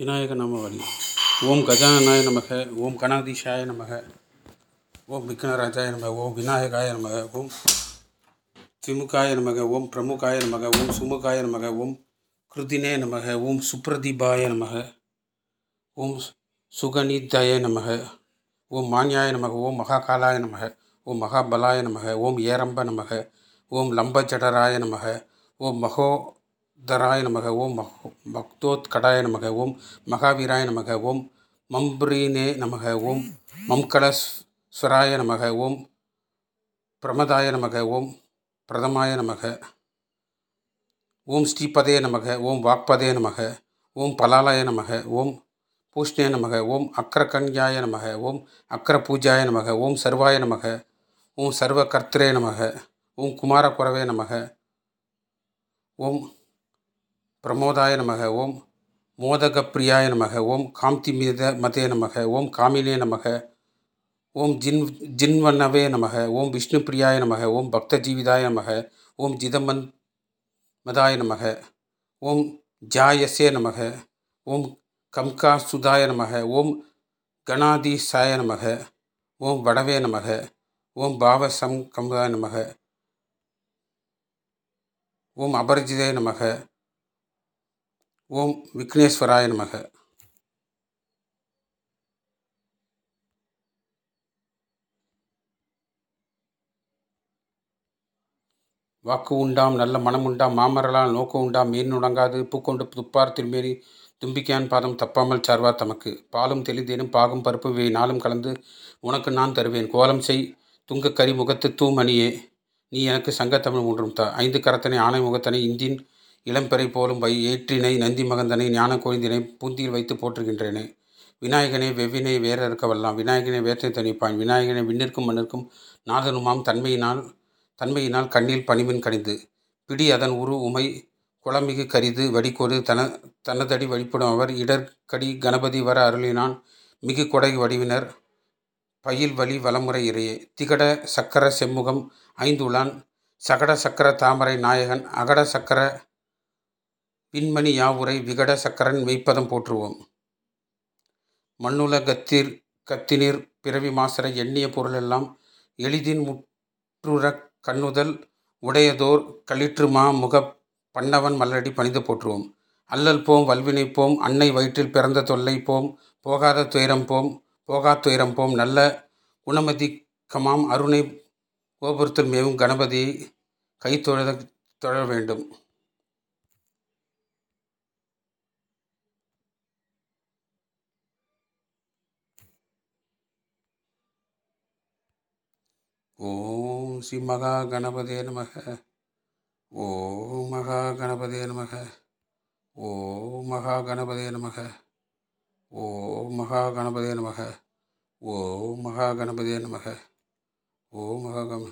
விநாயக நாமவழி ஓம் கஜானனாய நமக ஓம் கணாதீஷாய நமக ஓம் விக்னராஜாய நமக ஓம் விநாயகாய நமக ஓம் திமுகாய நமக ஓம் பிரமுகாய நமக ஓம் சுமுகாய நமக ஓம் கிருதினே நமக ஓம் சுப்ரதீபாய நமக ஓம் சுகநிதாய நமக ஓம் மான்யாய நமக ஓம் மகாகாலாய நமக ஓம் மகாபலாய நமக ஓம் ஏரம்ப நமக ஓம் லம்பஜடராய நமக ஓம் மகோதராய நமக ஓம் மஹோ பக்தோத்கடாய நமக ஓம் மகாவீராய நமக ஓம் மம்ப்ரீனே நமக ஓம் மம்கலஸ்வராய நமக ஓம் பிரமதாய நமக ஓம் பிரதமாய நமக ஓம் ஸ்ரீபதே நமக ஓம் வாக்பதே நமக ஓம் பலாலய நமக ஓம் பூஷ்ணே நமக ஓம் அக்ரகண்யாய நமக ஓம் அக்ரபூஜாய நமக ஓம் சர்வாய நமக ஓம் சர்வகர்த்திரே நமக ஓம் குமாரகுரவே நமக ஓம் பிரமோதாய நமக ஓம் மோதகப்பிரியாய நமக ஓம் காந்தி மீத மதே நமக ஓம் காமினே நமக ஓம் ஜின் ஜின்வண்ணவே நமக ஓம் விஷ்ணு பிரியாய நமக ஓம் பக்தஜீவிதாய நமக ஓம் ஜிதமன் மதாய நமக ஓம் ஜாயசே நமக ஓம் கம்கா சுதாய நமக ஓம் கணாதிசாய நமக ஓம் வடவே நமக ஓம் பாவசம் கம்பாய நமக ஓம் அபரிஜிதே நமக ஓம் விக்னேஸ்வராய நமக வாக்கு உண்டாம் நல்ல மனம் உண்டாம் மாமரலால் நோக்கு உண்டாம் மீன் உடங்காது பூக்கொண்டு துப்பார் திருமேனி தும்பிக்கையான் பாதம் தப்பாமல் சார்வா தமக்கு பாலும் தெளிந்தேனும் பாகும் பருப்பு இவை நாளும் கலந்து உனக்கு நான் தருவேன் கோலம் செய் துங்கக் கரி முகத்து தூமணியே நீ எனக்கு சங்கத்தமிழ் ஒன்றும் தா ஐந்து கரத்தனை ஆணை முகத்தனை இந்தின் இளம்பெறை போலும் வை ஏற்றினை நந்தி மகந்தனை ஞான கோய்ந்தினை பூந்தியில் வைத்து போற்றுகின்றேனே விநாயகனே வெவ்வினை வேற இருக்க வல்லாம் விநாயகனை வேற்றை தணிப்பான் விநாயகனை விண்ணிற்கும் மண்ணிற்கும் நாதனுமாம் தன்மையினால் தன்மையினால் கண்ணில் பணிமின் கணிந்து பிடி அதன் உரு உமை குளமிகு கரிது வடிகொடு தன தனதடி வழிபடும் அவர் இடர்கடி கணபதி வர அருளினான் மிகு கொடை வடிவினர் பயில் வழி வலமுறை இறையே திகட சக்கர செம்முகம் ஐந்துளான் சகட சக்கர தாமரை நாயகன் அகட சக்கர விண்மணி யாவுரை விகட சக்கரன் மெய்ப்பதம் போற்றுவோம் மண்ணுல கத்தீர் கத்தினீர் பிறவி மாசர எண்ணிய பொருளெல்லாம் எளிதின் முற்றுறக் கண்ணுதல் உடையதோர் களிற்றுமா முகப் பண்ணவன் மல்லடி பணிந்து போற்றுவோம் அல்லல் போம் வல்வினை போம் அன்னை வயிற்றில் பிறந்த தொல்லை போம் போகாத துயரம் போம் போகா துயரம் போம் நல்ல குணமதிக்கமாம் அருணை கோபுரத்தில் மேவும் கணபதியை கை தொழ தொழ வேண்டும் ஓம் ஸ்ரீ மகா கணபதே நமக ஓம் மகா கணபதே நமக ஓம் மகா கணபதே நமக ஓம் மகா கணபதே நமக ஓம் மகா கணபதே நமக ஓம் மகா கண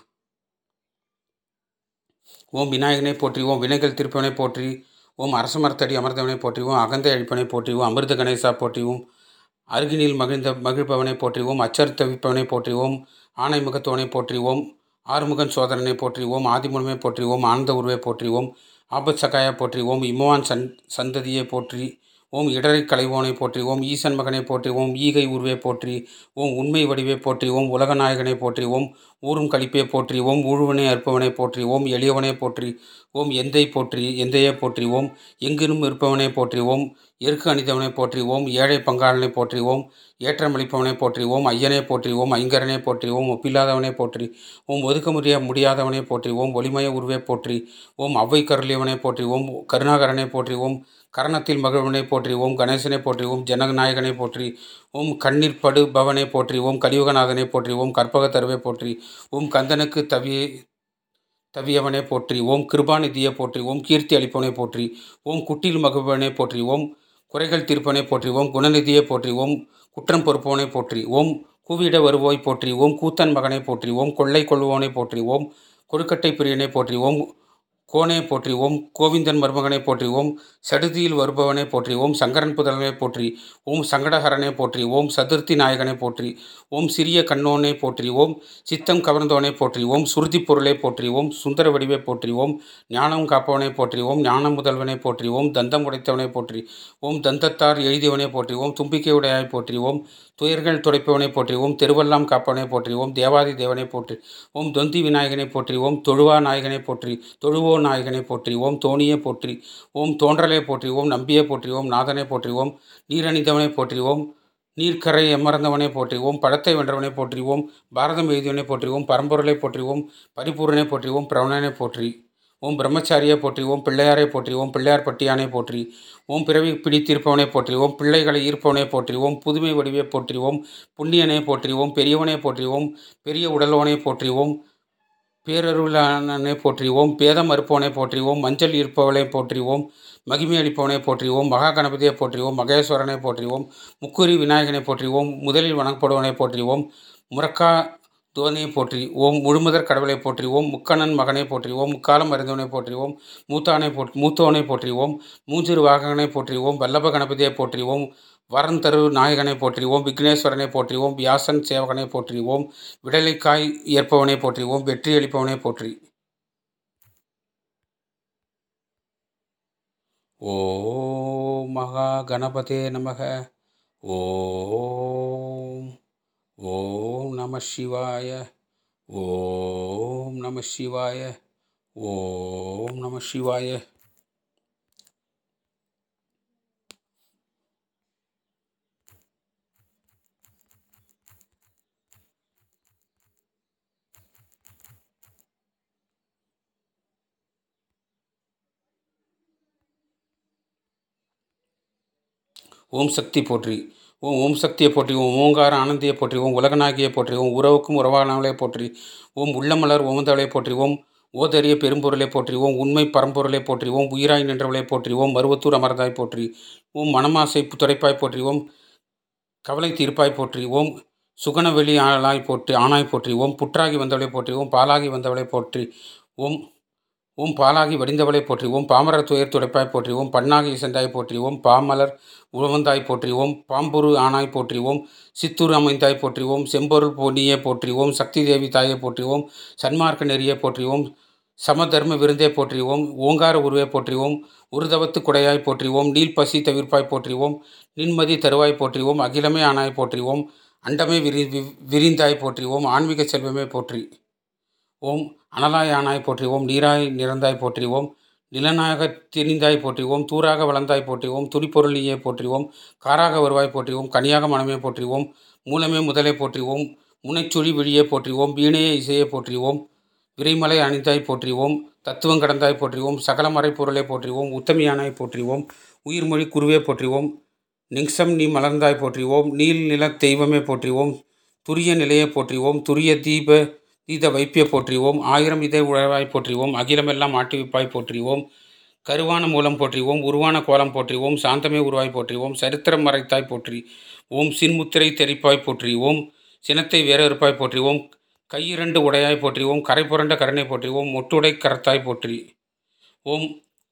ஓம் விநாயகனை போற்றி ஓம் வினைகள் திருப்பவனை போற்றி ஓம் அரச மரத்தடி அமர்ந்தவனை போற்றி ஓம் அகந்தை அழிப்பனை போற்றி ஓம் அமிர்த கணேசா போற்றி ஓம் அருகினில் மகிழ்ந்த மகிழ்பவனை போற்றி ஓம் அச்சர் தவிப்பவனை போற்றி ஓம் ஆணை முகத்தவனை போற்றி ஓம் ஆறுமுகன் சோதரனை போற்றி ஓம் ஆதிமுகமே போற்றி ஓம் ஆனந்த உருவை போற்றி ஓம் ஆபத் சகாயா போற்றி ஓம் இம்மான் சன் சந்ததியை போற்றி ஓம் இடரை களைவோனை போற்றி ஓம் ஈசன் மகனை போற்றி ஓம் ஈகை உருவை போற்றி ஓம் உண்மை வடிவை போற்றி ஓம் உலகநாயகனை போற்றி ஓம் ஊரும் கழிப்பே போற்றி ஓம் ஊழுவனை அற்பவனை போற்றி ஓம் எளியவனை போற்றி ஓம் எந்தை போற்றி எந்தையே போற்றி ஓம் எங்கிலும் இருப்பவனை போற்றி ஓம் எருக்கு அணிந்தவனை போற்றி ஓம் ஏழை பங்காளனை போற்றி ஓம் ஏற்றமளிப்பவனை போற்றி ஓம் ஐயனை போற்றி ஓம் ஐங்கரனை போற்றி ஓம் ஒப்பில்லாதவனை போற்றி ஓம் ஒதுக்க முடிய முடியாதவனை போற்றி ஓம் ஒளிமய உருவை போற்றி ஓம் அவ்வை கருளியவனை போற்றி ஓம் கருணாகரனை போற்றி ஓம் கரணத்தில் மகிழ்வனை போற்றி ஓம் கணேசனை போற்றி ஓம் ஜனநாயகனை போற்றி ஓம் கண்ணீர் படு பவனை போற்றி ஓம் கலியுகநாதனை போற்றி ஓம் கற்பக தருவை போற்றி ஓம் கந்தனுக்கு தவிய தவியவனை போற்றி ஓம் கிருபாநிதியை போற்றி ஓம் கீர்த்தி அளிப்பவனை போற்றி ஓம் குட்டில் மகிழ்வனை போற்றி ஓம் குறைகள் தீர்ப்பனை போற்றி ஓம் குணநிதியை போற்றி ஓம் குற்றம் பொறுப்பவனை போற்றி ஓம் கூவிட வருவோய் போற்றி ஓம் கூத்தன் மகனை போற்றி ஓம் கொள்ளை கொள்வோனை போற்றி ஓம் கொடுக்கட்டை பிரியனை போற்றி ஓம் கோனே போற்றி ஓம் கோவிந்தன் மருமகனை போற்றி ஓம் சடுதியில் வருபவனை போற்றி ஓம் சங்கரன் புதல்வனை போற்றி ஓம் சங்கடஹரனை போற்றி ஓம் சதுர்த்தி நாயகனை போற்றி ஓம் சிறிய கண்ணோனை போற்றி ஓம் சித்தம் கவர்ந்தவனை போற்றி ஓம் சுருதி பொருளை போற்றி ஓம் சுந்தர வடிவை போற்றி ஓம் ஞானம் காப்பவனை போற்றி ஓம் ஞான முதல்வனை போற்றி ஓம் தந்தம் உடைத்தவனை போற்றி ஓம் தந்தத்தார் எழுதியவனை போற்றி ஓம் தும்பிக்கை உடையாய் போற்றி ஓம் துயர்கள் துடைப்பவனை போற்றி ஓம் திருவல்லாம் காப்பவனை போற்றி ஓம் தேவாதி தேவனை போற்றி ஓம் தொந்தி விநாயகனை போற்றி ஓம் தொழுவா நாயகனை போற்றி தொழுவோ நாயகனை போற்றி ஓம் தோணியை போற்றி ஓம் தோன்றலை போற்றி ஓம் நம்பியை போற்றி ஓம் நாதனை போற்றி ஓம் நீரணிந்தவனை போற்றி ஓம் நீர்க்கரை எமர்ந்தவனை போற்றி ஓம் பழத்தை வென்றவனை போற்றி ஓம் பாரதம் எழுதியவனை போற்றி ஓம் பரம்பொருளை போற்றி ஓம் பரிபூரனை போற்றி ஓம் பிரவணனை போற்றி ஓம் பிரம்மச்சாரியை போற்றி ஓம் பிள்ளையாரை போற்றி ஓம் பிள்ளையார் பட்டியானை போற்றி ஓம் பிறவி பிடித்திருப்பவனை போற்றி ஓம் பிள்ளைகளை ஈர்ப்பவனை போற்றி ஓம் புதுமை வடிவை போற்றி ஓம் புண்ணியனை போற்றி ஓம் பெரியவனை போற்றி ஓம் பெரிய உடலவனை போற்றி ஓம் பேரருளானனை போற்றி ஓம் பேதம் மறுப்பவனை போற்றி ஓம் மஞ்சள் ஈர்ப்பவனை போற்றி ஓம் மகிமை அளிப்பவனை போற்றி ஓம் மகா கணபதியை போற்றி ஓம் மகேஸ்வரனை போற்றி ஓம் முக்குரி விநாயகனை போற்றி ஓம் முதலில் வணங்கப்படுவனை போற்றி ஓம் முரக்கா துவனியை போற்றி ஓம் முழுமுதற் கடவுளை போற்றி ஓம் முக்கண்ணன் மகனை போற்றி ஓம் முக்காலம் அறிந்தவனை போற்றி ஓம் மூத்தானை போற்றி மூத்தவனை போற்றி ஓம் மூஞ்சிறு வாககனை போற்றி ஓம் வல்லப கணபதியை போற்றி ஓம் வரந்தரு நாயகனை போற்றி ஓம் விக்னேஸ்வரனை போற்றி ஓம் வியாசன் சேவகனை போற்றி ஓம் விடலைக்காய் ஏற்பவனை போற்றி ஓம் வெற்றி அளிப்பவனை போற்றி ஓம் மகா கணபதே நமக ஓம் ஓம் நம சிவாய ஓம் நம சிவாய ஓம் நம சிவாய ஓம் சக்தி போற்றி ஓம் ஓம் சக்தியை போற்றி ஓம் ஓங்கார ஆனந்தியை போற்றி ஓம் உலகநாயகியை போற்றி ஓம் உறவுக்கும் உறவானவளை போற்றி ஓம் உள்ளமலர் ஓமந்தவளை போற்றி ஓம் ஓதரிய பெரும்பொருளை போற்றி ஓம் உண்மை பரம்பொருளை போற்றி ஓம் உயிராய் நின்றவளை போற்றி ஓம் மருவத்தூர் அமர்ந்தாய் போற்றி ஓம் மனமாசை துடைப்பாய் போற்றி ஓம் கவலை தீர்ப்பாய் போற்றி ஓம் சுகனவெளி ஆளாய் போற்றி ஆனாய் போற்றி ஓம் புற்றாகி வந்தவளை போற்றி ஓம் பாலாகி வந்தவளை போற்றி ஓம் ஓம் பாலாகி வடிந்தவளை போற்றி ஓம் பாமரர் துயர் துடைப்பாய் போற்றி ஓம் பண்ணாகி சென்றாய் போற்றி ஓம் பாமலர் உழவந்தாய் போற்றி ஓம் பாம்புரு ஆனாய் போற்றி ஓம் சித்தூர் அமைந்தாய் போற்றி ஓம் செம்பொருள் பொன்னியே போற்றி ஓம் சக்தி தேவி தாயை போற்றி ஓம் சன்மார்க்க நெறியை போற்றி ஓம் சமதர்ம விருந்தே போற்றி ஓம் ஓங்கார உருவே போற்றி ஓம் உருதவத்து குடையாய் போற்றி ஓம் நீல் பசி தவிர்ப்பாய் போற்றி ஓம் நின்மதி தருவாய் போற்றி ஓம் அகிலமே ஆனாய் போற்றி ஓம் அண்டமே விரி வி- விரிந்தாய் போற்றி ஓம் ஆன்மீக செல்வமே போற்றி ஓம் அனலாய் ஆனாய் போற்றி ஓம் நீராய் நிறந்தாய் போற்றி ஓம் நிலனாக திரிந்தாய் போற்றி ஓம் தூராக வளர்ந்தாய் போற்றி ஓம் துணிப்பொருள் நீயே போற்றி ஓம் காராக வருவாய் போற்றி ஓம் கனியாக மனமே போற்றி ஓம் மூலமே முதலே போற்றி ஓம் முனைச்சுழி விழியே போற்றி ஓம் வீணையே இசையே போற்றி ஓம் விரைமலை அணிந்தாய் போற்றி ஓம் தத்துவம் கடந்தாய் போற்றி ஓம் சகல மறைப்பொருளை போற்றி ஓம் உத்தமியானாய் போற்றி ஓம் உயிர்மொழி குருவே போற்றி ஓம் நிங்சம் நீ மலர்ந்தாய் போற்றி ஓம் நீல் நில தெய்வமே போற்றி ஓம் துரிய நிலையை போற்றி ஓம் துரிய தீப தீத வைப்பிய போற்றி ஓம் ஆயிரம் இதழ் உழவாய் போற்றி ஓம் அகிலமெல்லாம் ஆட்டிவிப்பாய் போற்றி ஓம் கருவான மூலம் போற்றி ஓம் உருவான கோலம் போற்றி ஓம் சாந்தமே உருவாய் போற்றி ஓம் சரித்திரம் மறைத்தாய் போற்றி ஓம் சின்முத்திரை தெரிப்பாய் போற்றி ஓம் சினத்தை வேறறுப்பாய் போற்றி ஓம் கையிரண்டு உடையாய் போற்றி ஓம் கரை புரண்ட கருணை போற்றி ஓம் மொட்டுடை கரத்தாய் போற்றி ஓம்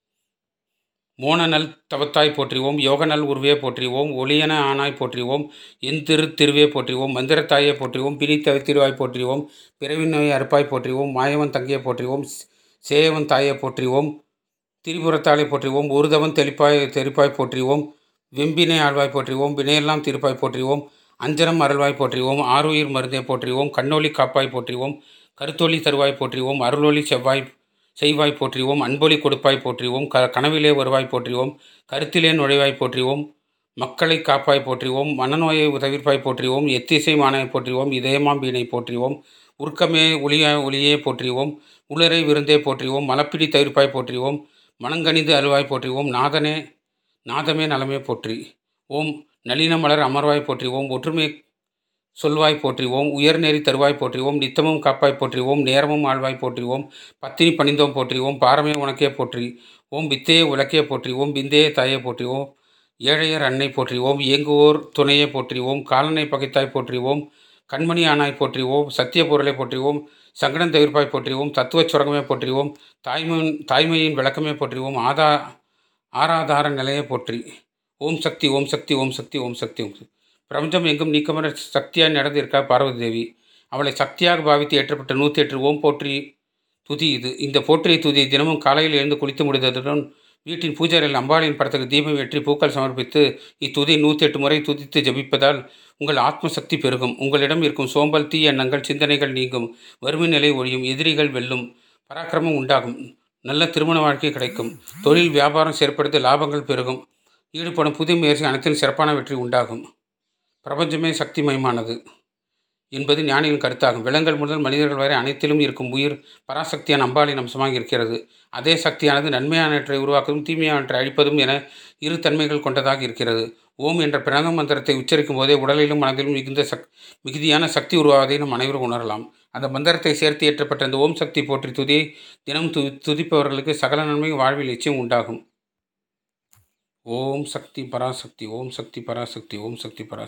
மோனநல் தவத்தாய் போற்றி ஓம் யோகநல் உருவே போற்றி ஓம் ஒளியன ஆனாய் போற்றி ஓம் என் திரு திருவே போற்றி ஓம் மந்திரத்தாயே போற்றி ஓம் பிணி தவித்திருவாய் போற்றி ஓம் பிறவி நோய் அறுப்பாய் போற்றி ஓம் மாயவன் தங்கியை போற்றி ஓம் சேயவன் தாயை போற்றி ஓம் திரிபுரத்தாளை போற்றி ஓம் ஒருதவன் தெளிப்பாய் தெளிப்பாய் போற்றி ஓம் வெம்பினை ஆழ்வாய் போற்றி ஓம் வினையெல்லாம் திருப்பாய் போற்றி ஓம் அஞ்சனம் அருள்வாய் போற்றி ஓம் ஆறுயிர் மருந்தே போற்றி ஓம் கண்ணொளி காப்பாய் போற்றி ஓம் கருத்தொளி தருவாய் போற்றி ஓம் அருளொளி செவ்வாய் செய்வாய் போற்றி ஓம் அன்பொலி கொடுப்பாய் போற்றி ஓம் க கனவிலே வருவாய் போற்றி ஓம் கருத்திலே நுழைவாய் போற்றி ஓம் மக்களை காப்பாய் போற்றி ஓம் மனநோயை தவிர்ப்பாய் போற்றி ஓம் எத்திசை மானாய் போற்றி ஓம் இதயமாம் வீணை போற்றி ஓம் உருக்கமே ஒளியா ஒளியே போற்றி ஓம் உளரை விருந்தே போற்றி ஓம் மலப்பிடி தவிர்ப்பாய் போற்றி ஓம் மனங்கணிந்து அழுவாய் போற்றி ஓம் நாதனே நாதமே நலமே போற்றி ஓம் நளின மலர் அமர்வாய் போற்றி ஓம் ஒற்றுமை சொல்வாய் போற்றி ஓம் உயர்நெறி தருவாய் போற்றி ஓம் நித்தமும் காப்பாய் போற்றி ஓம் நேரமும் ஆழ்வாய் போற்றி ஓம் பத்தினி பணிந்தோம் போற்றி ஓம் பாரமே உனக்கே போற்றி ஓம் வித்தையே உலக்கே போற்றி ஓம் பிந்தையே தாயே போற்றி ஓம் ஏழையர் அன்னை போற்றி ஓம் இயங்குவோர் துணையே போற்றி ஓம் காலனை பகைத்தாய் போற்றி ஓம் கண்மணி ஆனாய் போற்றி ஓம் சத்திய பொருளை போற்றி ஓம் சங்கடம் தவிர்ப்பாய் போற்றி ஓம் தத்துவ சுரங்கமே போற்றி ஓம் தாய்மையின் தாய்மையின் விளக்கமே போற்றி ஓம் ஆதா ஆராதார நிலையை போற்றி ஓம் சக்தி ஓம் சக்தி ஓம் சக்தி ஓம் சக்தி ஓம் சக்தி பிரபஞ்சம் எங்கும் நீக்கமர சக்தியாக நடந்திருக்கா பார்வதி தேவி அவளை சக்தியாக பாவித்து ஏற்றப்பட்ட நூற்றி எட்டு ஓம் போற்றி துதி இது இந்த போற்றிய துதி தினமும் காலையில் எழுந்து குளித்து முடிந்ததுடன் வீட்டின் பூஜைகளில் அம்பாளின் படத்துக்கு தீபம் ஏற்றி பூக்கள் சமர்ப்பித்து இத்துதி நூற்றி எட்டு முறை துதித்து ஜபிப்பதால் உங்கள் ஆத்ம சக்தி பெருகும் உங்களிடம் இருக்கும் சோம்பல் தீ எண்ணங்கள் சிந்தனைகள் நீங்கும் வறுமை நிலை ஒழியும் எதிரிகள் வெல்லும் பராக்கிரமம் உண்டாகும் நல்ல திருமண வாழ்க்கை கிடைக்கும் தொழில் வியாபாரம் செயற்படுத்தி லாபங்கள் பெருகும் ஈடுபடும் புதிய முயற்சி அனைத்திலும் சிறப்பான வெற்றி உண்டாகும் பிரபஞ்சமே சக்திமயமானது என்பது ஞானியின் கருத்தாகும் விலங்குகள் முதல் மனிதர்கள் வரை அனைத்திலும் இருக்கும் உயிர் பராசக்தியான அம்பாளின் அம்சமாக இருக்கிறது அதே சக்தியானது நன்மையானவற்றை உருவாக்குவதும் தீமையானவற்றை அழிப்பதும் என இரு தன்மைகள் கொண்டதாக இருக்கிறது ஓம் என்ற பிரணவ மந்திரத்தை உச்சரிக்கும் போதே உடலிலும் மனதிலும் மிகுந்த சக் மிகுதியான சக்தி உருவாவதை நம் அனைவரும் உணரலாம் அந்த மந்திரத்தை சேர்த்து ஏற்றப்பட்ட அந்த ஓம் சக்தி போற்றி துதியை தினம் து துதிப்பவர்களுக்கு சகல நன்மையும் வாழ்வில் நிச்சயம் உண்டாகும் ஓம் சக்தி பராசக்தி ஓம் சக்தி பராசக்தி ஓம் சக்தி பராசக்தி